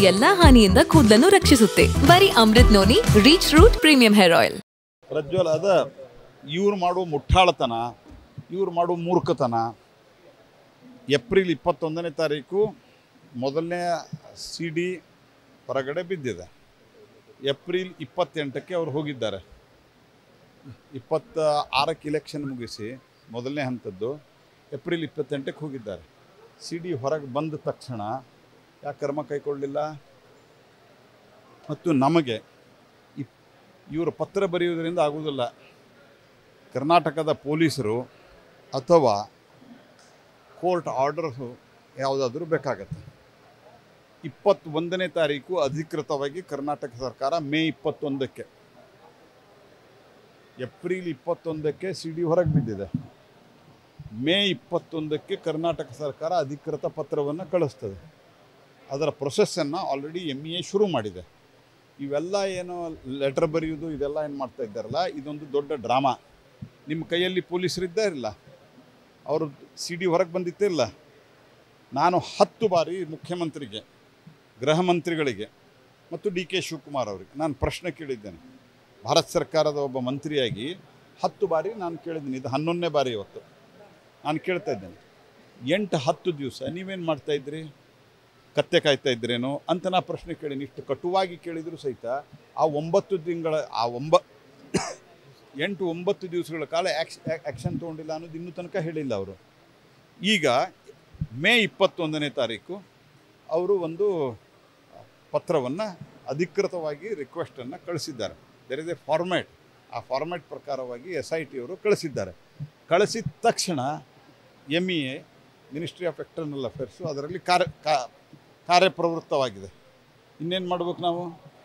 ಎಲ್ಲಾ ಹಾನಿಯಿಂದ ಕೂದಲನ್ನು ರಕ್ಷಿಸುತ್ತೆ ಬರೀ Amrut Noni reach root premium hair oil Prajwal ಅದ ಇವ್ರು ಮಾಡೋ ಮುಠಾಳತನ ಇವ್ರು ಮಾಡೋ ಮೂರ್ಖತನ ಏಪ್ರಿಲ್ ಇಪ್ಪತ್ತೊಂದನೇ ತಾರೀಕು ಮೊದಲನೇ ಸಿ ಡಿ ಹೊರಗಡೆ ಬಿದ್ದಿದೆ ಏಪ್ರಿಲ್ ಇಪ್ಪತ್ತೆಂಟಕ್ಕೆ ಅವ್ರು ಹೋಗಿದ್ದಾರೆ ಇಪ್ಪತ್ತ ಆರಕ್ಕೆ ಇಲೆಕ್ಷನ್ ಮುಗಿಸಿ ಮೊದಲನೇ ಹಂತದ್ದು ಏಪ್ರಿಲ್ ಇಪ್ಪತ್ತೆಂಟಕ್ಕೆ ಹೋಗಿದ್ದಾರೆ ಸಿ ಡಿ ಹೊರಗೆ ಬಂದ ತಕ್ಷಣ ಯಾಕೆ ಕ್ರಮ ಕೈಗೊಳ್ಳಲಿಲ್ಲ ಮತ್ತು ನಮಗೆ ಇಪ್ ಇವರು ಪತ್ರ ಬರೆಯುವುದರಿಂದ ಆಗುವುದಿಲ್ಲ ಕರ್ನಾಟಕದ ಪೊಲೀಸರು ಅಥವಾ ಕೋರ್ಟ್ ಆರ್ಡರ್ಸು ಯಾವುದಾದ್ರೂ ಬೇಕಾಗತ್ತೆ ಇಪ್ಪತ್ತೊಂದನೇ ತಾರೀಕು ಅಧಿಕೃತವಾಗಿ ಕರ್ನಾಟಕ ಸರ್ಕಾರ ಮೇ ಇಪ್ಪತ್ತೊಂದಕ್ಕೆ ಏಪ್ರಿಲ್ ಇಪ್ಪತ್ತೊಂದಕ್ಕೆ ಸಿ ಡಿ ಹೊರಗೆ ಬಿದ್ದಿದೆ ಮೇ ಇಪ್ಪತ್ತೊಂದಕ್ಕೆ ಕರ್ನಾಟಕ ಸರ್ಕಾರ ಅಧಿಕೃತ ಪತ್ರವನ್ನು ಕಳಿಸ್ತದೆ ಅದರ ಪ್ರೊಸೆಸ್ಸನ್ನು ಆಲ್ರೆಡಿ ಎಮ್ ಇ ಎ ಶುರು ಮಾಡಿದೆ ಇವೆಲ್ಲ ಏನು ಲೆಟರ್ ಬರೆಯೋದು ಇದೆಲ್ಲ ಏನು ಮಾಡ್ತಾ ಇದ್ದಾರಲ್ಲ ಇದೊಂದು ದೊಡ್ಡ ಡ್ರಾಮಾ ನಿಮ್ಮ ಕೈಯಲ್ಲಿ ಪೊಲೀಸರು ಇದ್ದಾರಿಲ್ಲ ಅವರು ಸಿ ಡಿ ಹೊರಗೆ ಬಂದಿತ್ತೇ ಇಲ್ಲ ನಾನು ಹತ್ತು ಬಾರಿ ಮುಖ್ಯಮಂತ್ರಿಗೆ ಗೃಹ ಮಂತ್ರಿಗಳಿಗೆ ಮತ್ತು ಡಿ ಕೆ ಶಿವಕುಮಾರ್ ಅವರಿಗೆ ನಾನು ಪ್ರಶ್ನೆ ಕೇಳಿದ್ದೇನೆ ಭಾರತ ಸರ್ಕಾರದ ಒಬ್ಬ ಮಂತ್ರಿಯಾಗಿ ಹತ್ತು ಬಾರಿ ನಾನು ಕೇಳಿದ್ದೀನಿ ಇದು ಹನ್ನೊಂದನೇ ಬಾರಿ ಇವತ್ತು ನಾನು ಕೇಳ್ತಾ ಇದ್ದೇನೆ ಎಂಟು ಹತ್ತು ದಿವಸ ನೀವೇನು ಮಾಡ್ತಾಯಿದ್ರಿ ಕತ್ತೆ ಕಾಯ್ತಾ ಇದ್ರೇನೋ ಅಂತ ನಾ ಪ್ರಶ್ನೆ ಕೇಳೀನಿ ಇಷ್ಟು ಕಟುವಾಗಿ ಕೇಳಿದರೂ ಸಹಿತ ಆ ಒಂಬತ್ತು ತಿಂಗಳ ಆ ಒಂಬ ಎಂಟು ಒಂಬತ್ತು ದಿವಸಗಳ ಕಾಲ ಆ್ಯಕ್ಷ ಆ್ಯಕ್ಷನ್ ತೊಗೊಂಡಿಲ್ಲ ಅನ್ನೋದು ಇನ್ನೂ ತನಕ ಹೇಳಿಲ್ಲ ಅವರು ಈಗ ಮೇ ಇಪ್ಪತ್ತೊಂದನೇ ತಾರೀಕು ಅವರು ಒಂದು ಪತ್ರವನ್ನು ಅಧಿಕೃತವಾಗಿ ರಿಕ್ವೆಸ್ಟನ್ನು ಕಳಿಸಿದ್ದಾರೆ ದೆರ್ ಇಸ್ ಎ ಫಾರ್ಮ್ಯಾಟ್ ಆ ಫಾರ್ಮ್ಯಾಟ್ ಪ್ರಕಾರವಾಗಿ ಎಸ್ ಐ ಟಿ ಅವರು ಕಳಿಸಿದ್ದಾರೆ ಕಳಿಸಿದ ತಕ್ಷಣ M E A ministry of external affairs ಅದರಲ್ಲಿ ಕಾರ್ಯ ಕಾ- ಕಾರ್ಯಪ್ರವೃತ್ತವಾಗಿದೆ ಇನ್ನೇನು ಮಾಡ್ಬೇಕು ನಾವು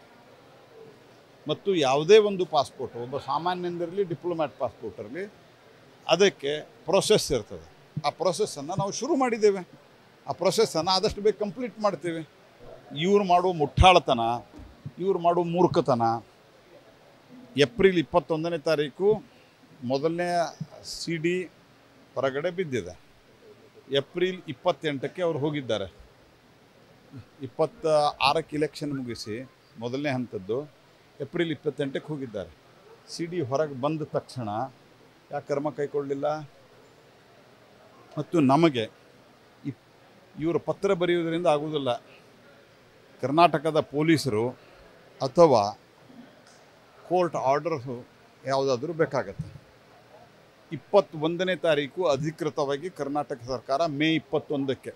ಮತ್ತು ಯಾವುದೇ ಒಂದು ಪಾಸ್ಪೋರ್ಟ್ ಒಬ್ಬ ಸಾಮಾನ್ಯಂದಿರಲಿ ಡಿಪ್ಲೊಮ್ಯಾಟ್ ಪಾಸ್ಪೋರ್ಟ್ ಇರಲಿ ಅದಕ್ಕೆ ಪ್ರೊಸೆಸ್ ಇರ್ತದೆ ಆ ಪ್ರೊಸೆಸ್ಸನ್ನು ನಾವು ಶುರು ಮಾಡಿದ್ದೇವೆ ಆ ಪ್ರೊಸೆಸ್ಸನ್ನು ಆದಷ್ಟು ಬೇಗ ಕಂಪ್ಲೀಟ್ ಮಾಡ್ತೇವೆ ಇವ್ರು ಮಾಡೋ ಮುಠಾಳತನ ಇವ್ರು ಮಾಡೋ ಮೂರ್ಖತನ ಏಪ್ರಿಲ್ ಇಪ್ಪತ್ತೊಂದನೇ ತಾರೀಕು ಮೊದಲನೇ ಸಿ ಡಿ ಹೊರಗಡೆ ಬಿದ್ದಿದೆ ಏಪ್ರಿಲ್ ಇಪ್ಪತ್ತೆಂಟಕ್ಕೆ ಅವ್ರು ಹೋಗಿದ್ದಾರೆ ಇಪ್ಪತ್ತ ಆರಕ್ಕೆ ಇಲೆಕ್ಷನ್ ಮುಗಿಸಿ ಮೊದಲನೇ ಹಂತದ್ದು ಏಪ್ರಿಲ್ ಇಪ್ಪತ್ತೆಂಟಕ್ಕೆ ಹೋಗಿದ್ದಾರೆ ಸಿ ಡಿ ಹೊರಗೆ ಬಂದ ತಕ್ಷಣ ಯಾಕೆ ಕ್ರಮ ಕೈಗೊಳ್ಳಲಿಲ್ಲ ಮತ್ತು ನಮಗೆ ಇಪ್ ಇವರು ಪತ್ರ ಬರೆಯುವುದರಿಂದ ಆಗುವುದಿಲ್ಲ ಕರ್ನಾಟಕದ ಪೊಲೀಸರು ಅಥವಾ ಕೋರ್ಟ್ ಆರ್ಡರ್ಸು ಯಾವುದಾದ್ರೂ ಬೇಕಾಗತ್ತೆ ಇಪ್ಪತ್ತೊಂದನೇ ತಾರೀಕು ಅಧಿಕೃತವಾಗಿ ಕರ್ನಾಟಕ ಸರ್ಕಾರ ಮೇ ಇಪ್ಪತ್ತೊಂದಕ್ಕೆ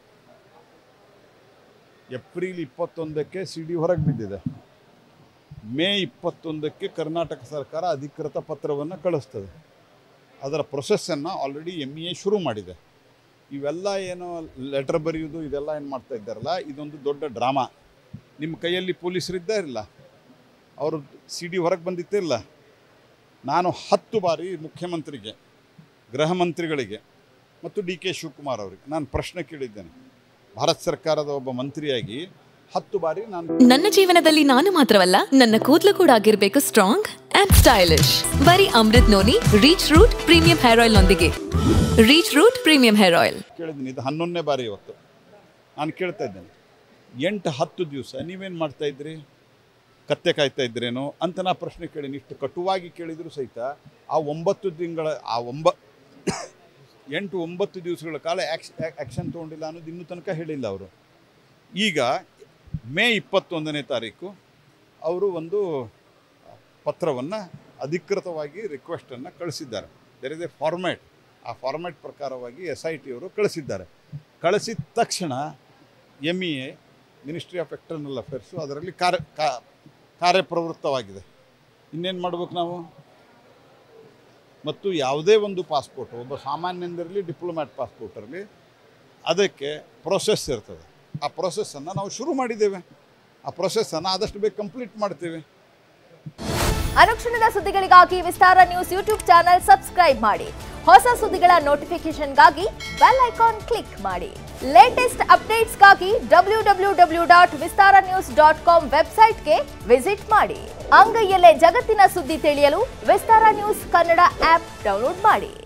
ಏಪ್ರಿಲ್ ಇಪ್ಪತ್ತೊಂದಕ್ಕೆ ಸಿ ಡಿ ಹೊರಗೆ ಬಿದ್ದಿದೆ ಮೇ ಇಪ್ಪತ್ತೊಂದಕ್ಕೆ ಕರ್ನಾಟಕ ಸರ್ಕಾರ ಅಧಿಕೃತ ಪತ್ರವನ್ನು ಕಳಿಸ್ತದೆ ಅದರ ಪ್ರೊಸೆಸ್ಸನ್ನು ಆಲ್ರೆಡಿ ಎಮ್ ಇ ಎ ಶುರು ಮಾಡಿದೆ ಇವೆಲ್ಲ ಏನು ಲೆಟರ್ ಬರೆಯೋದು ಇದೆಲ್ಲ ಏನು ಮಾಡ್ತಾ ಇದ್ದಾರಲ್ಲ ಇದೊಂದು ದೊಡ್ಡ ಡ್ರಾಮಾ ನಿಮ್ಮ ಕೈಯಲ್ಲಿ ಪೊಲೀಸರು ಇದ್ದಾರಿಲ್ಲ ಅವರು ಸಿ ಡಿ ಹೊರಗೆ ಬಂದಿತ್ತೇ ಇಲ್ಲ ನಾನು ಹತ್ತು ಬಾರಿ ಮುಖ್ಯಮಂತ್ರಿಗೆ ಗೃಹ ಮಂತ್ರಿಗಳಿಗೆ ಮತ್ತು ಡಿ ಕೆ ಶಿವಕುಮಾರ್ ಅವರಿಗೆ ನಾನು ಪ್ರಶ್ನೆ ಕೇಳಿದ್ದೇನೆ ಭಾರತ ಸರ್ಕಾರದ ಒಬ್ಬ ಮಂತ್ರಿಯಾಗಿ ಹತ್ತು ಬಾರಿ ನಾನು ನನ್ನ ಜೀವನದಲ್ಲಿ ನಾನು ಮಾತ್ರವಲ್ಲ ನನ್ನ ಕೂದಲು ಕೂಡ ಆಗಿರ್ಬೇಕು ಸ್ಟ್ರಾಂಗ್ ಅಂಡ್ ಸ್ಟೈಲಿಶ್ ಬರೀ Amrut Noni reach root premium hair oil ನೊಂದಿಗೆ reach root premium hair oil ಕೇಳಿದ್ದೀನಿ ಇದು ಹನ್ನೊಂದನೇ ಬಾರಿ ಇವತ್ತು ನಾನು ಕೇಳ್ತಾ ಇದ್ದೇನೆ ಎಂಟು ಹತ್ತು ದಿವಸ ನೀವೇನು ಮಾಡ್ತಾಯಿದ್ರಿ ಕತ್ತೆ ಕಾಯ್ತಾ ಇದ್ರೇನೋ ಅಂತ ನಾ ಪ್ರಶ್ನೆ ಕೇಳೀನಿ ಇಷ್ಟು ಕಟುವಾಗಿ ಕೇಳಿದರೂ ಸಹಿತ ಆ ಒಂಬತ್ತು ತಿಂಗಳ ಆ ಒಂಬ ಎಂಟು ಒಂಬತ್ತು ದಿವಸಗಳ ಕಾಲ ಆ್ಯಕ್ಷ ಆ್ಯಕ್ಷನ್ ತೊಗೊಂಡಿಲ್ಲ ಅನ್ನೋದು ಇನ್ನೂ ತನಕ ಹೇಳಿಲ್ಲ ಅವರು ಈಗ ಮೇ ಇಪ್ಪತ್ತೊಂದನೇ ತಾರೀಕು ಅವರು ಒಂದು ಪತ್ರವನ್ನು ಅಧಿಕೃತವಾಗಿ ರಿಕ್ವೆಸ್ಟನ್ನು ಕಳಿಸಿದ್ದಾರೆ ದೆರ್ ಇಸ್ ಎ ಫಾರ್ಮ್ಯಾಟ್ ಆ ಫಾರ್ಮ್ಯಾಟ್ ಪ್ರಕಾರವಾಗಿ ಎಸ್ ಐ ಟಿ ಅವರು ಕಳಿಸಿದ್ದಾರೆ ಕಳಿಸಿದ ತಕ್ಷಣ M E A ministry of external affairs ಅದರಲ್ಲಿ ಕಾರ್ಯ ಕಾ- ಕಾರ್ಯಪ್ರವೃತ್ತವಾಗಿದೆ ಇನ್ನೇನು ಮಾಡ್ಬೇಕು ನಾವು ಮತ್ತು ಯಾವುದೇ ಒಂದು ಪಾಸ್ಪೋರ್ಟ್ ಒಬ್ಬ ಸಾಮಾನ್ಯಂದಿರಲಿ ಡಿಪ್ಲೊಮ್ಯಾಟ್ ಪಾಸ್ಪೋರ್ಟ್ ಇರಲಿ ಅದಕ್ಕೆ ಪ್ರೊಸೆಸ್ ಇರ್ತದೆ ಆ ಪ್ರೊಸೆಸ್ಸನ್ನು ನಾವು ಶುರು ಮಾಡಿದ್ದೇವೆ ಆ ಪ್ರೊಸೆಸ್ಸನ್ನು ಆದಷ್ಟು ಬೇಗ ಕಂಪ್ಲೀಟ್ ಮಾಡ್ತೇವೆ ಅನುಕ್ಷಣದ ಸುದ್ದಿಗಳಿಗಾಗಿ Vistara news YouTube channel subscribe ಮಾಡಿ ಹೊಸ ಸುದ್ದಿಗಳ ನೋಟಿಫಿಕೇಶನ್ಗಾಗಿ ಬೆಲ್ ಐಕಾನ್ ಕ್ಲಿಕ್ ಮಾಡಿ ಲೇಟೆಸ್ಟ್ ಅಪ್ಡೇಟ್ಸ್ಗಾಗಿ W W W dot Vistara news dot com ವೆಬ್ಸೈಟ್ಗೆ ವಿಸಿಟ್ ಮಾಡಿ ಅಂಗೈಯಲ್ಲೇ ಜಗತ್ತಿನ ಸುದ್ದಿ ತಿಳಿಯಲು Vistara news Kannada app download ಮಾಡಿ